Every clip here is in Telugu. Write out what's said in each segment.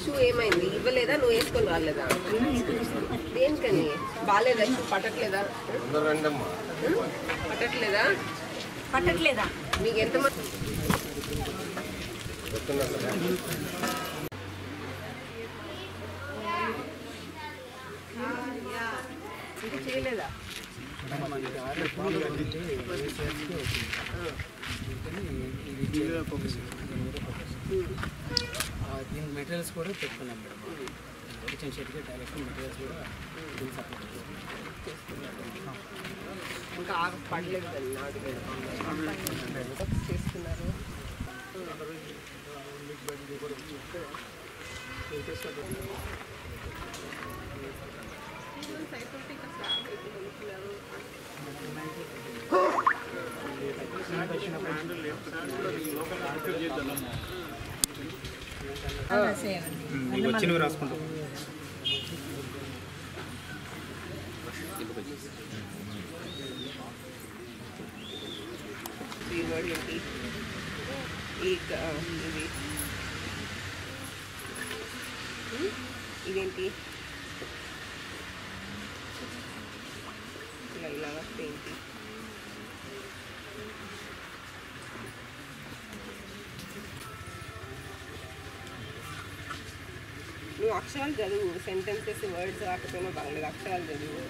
షూ ఏమైంది ఇవ్వలేదా నువ్వు వేసుకొని రాలేదా దేనికని బాగాలేదా షూ పట్టట్లేదా ఉం? పట్టట్లేదా పట్టట్లేదా మీకు ఎంతమంది ఇది చేయలేదా దీని మెటీరియల్స్ కూడా పెట్టుకున్నాం మేడం కిచెన్ షెడ్కి డైరెక్ట్ మెటీరియల్స్ కూడా దీనికి సపోర్ట్ ఇంకా ఆకు పడలేదు కదా నాడు చేసుకున్నారు వచ్చినవి రాసుకుంటాం ఈ వర్డ్ పెట్టి ఈ క- ఆ, ఇది ఉం? ఇదేంటి ఇలా ఇలా వస్తే ఏంటి నువ్వు అక్షరాలు చదువు సెంటెన్సెస్ వర్డ్స్ రాకపోయినా బాగలేదు అక్షరాలు చదువు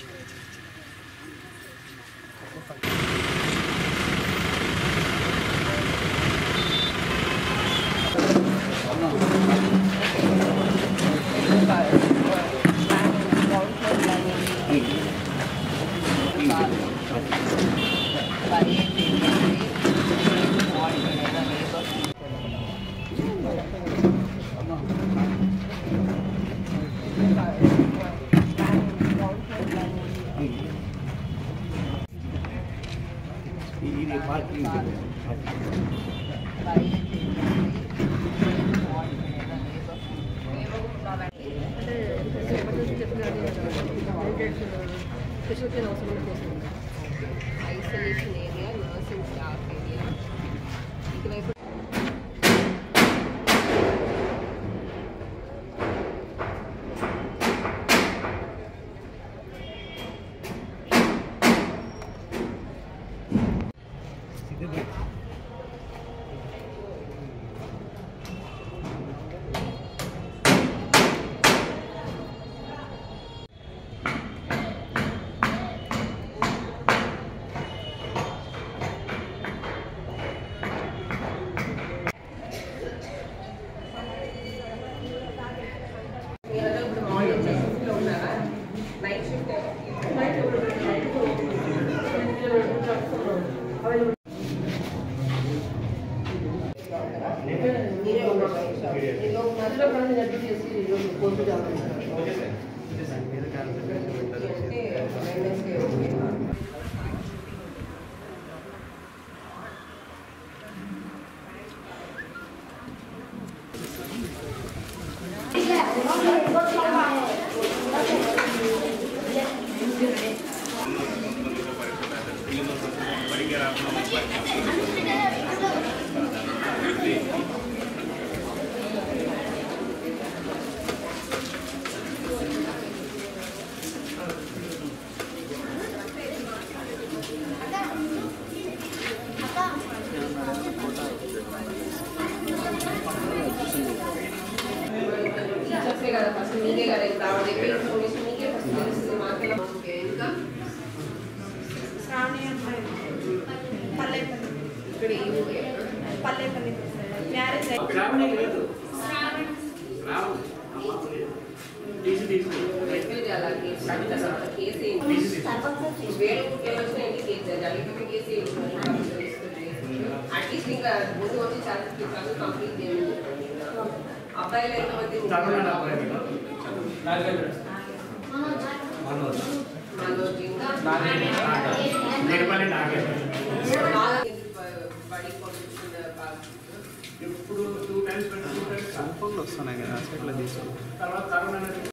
isolation area nursing staff area ఇటువైపు మీరందరూ ఇప్పుడు మార్నింగ్ షిఫ్ట్లో ఉన్నారా నైట్ షిఫ్ట్ మీరే ఉన్నారు మధ్యలో కానీ నడ్డు చేసి ఈరోజు పొద్దు అంటే వెడ్నెస్డే ఓకే టీచర్సే కదా ఫస్ట్ మీకే కదా ఇప్పుడు ఆవిడ చెప్పే ఇన్ఫర్మేషన్ మీకే ఫస్ట్ తెలుస్తుంది మాకెలా ఓకే ఇంకా శ్రావణి అమ్మాయి పల్లెపల్లి ఇక్కడ ఈ ఊరే పల్లెపల్లి మ్యారేజ్ అయ్యి చెప్పేది అలా కేసు తర్వాత కేసు ఏంటి వేరే ఊరికి వెళ్ళొచ్చిన ఏంటి కేసు జరిగిన కేసు ఏంటి అట్లీస్ట్ ఇంకా ముందు వచ్చి చదువు చదువు కంప్లీట్ చేయండి అబ్బాయిలు ఎంతమంది మనోజ్ ఇంకా బాగా బడి పంపించిన బాగా ఇప్పుడు టూ టైమ్స్ టూ టైమ్స్ వస్తున్నాయి కదా అట్లా తీసుకుంటాం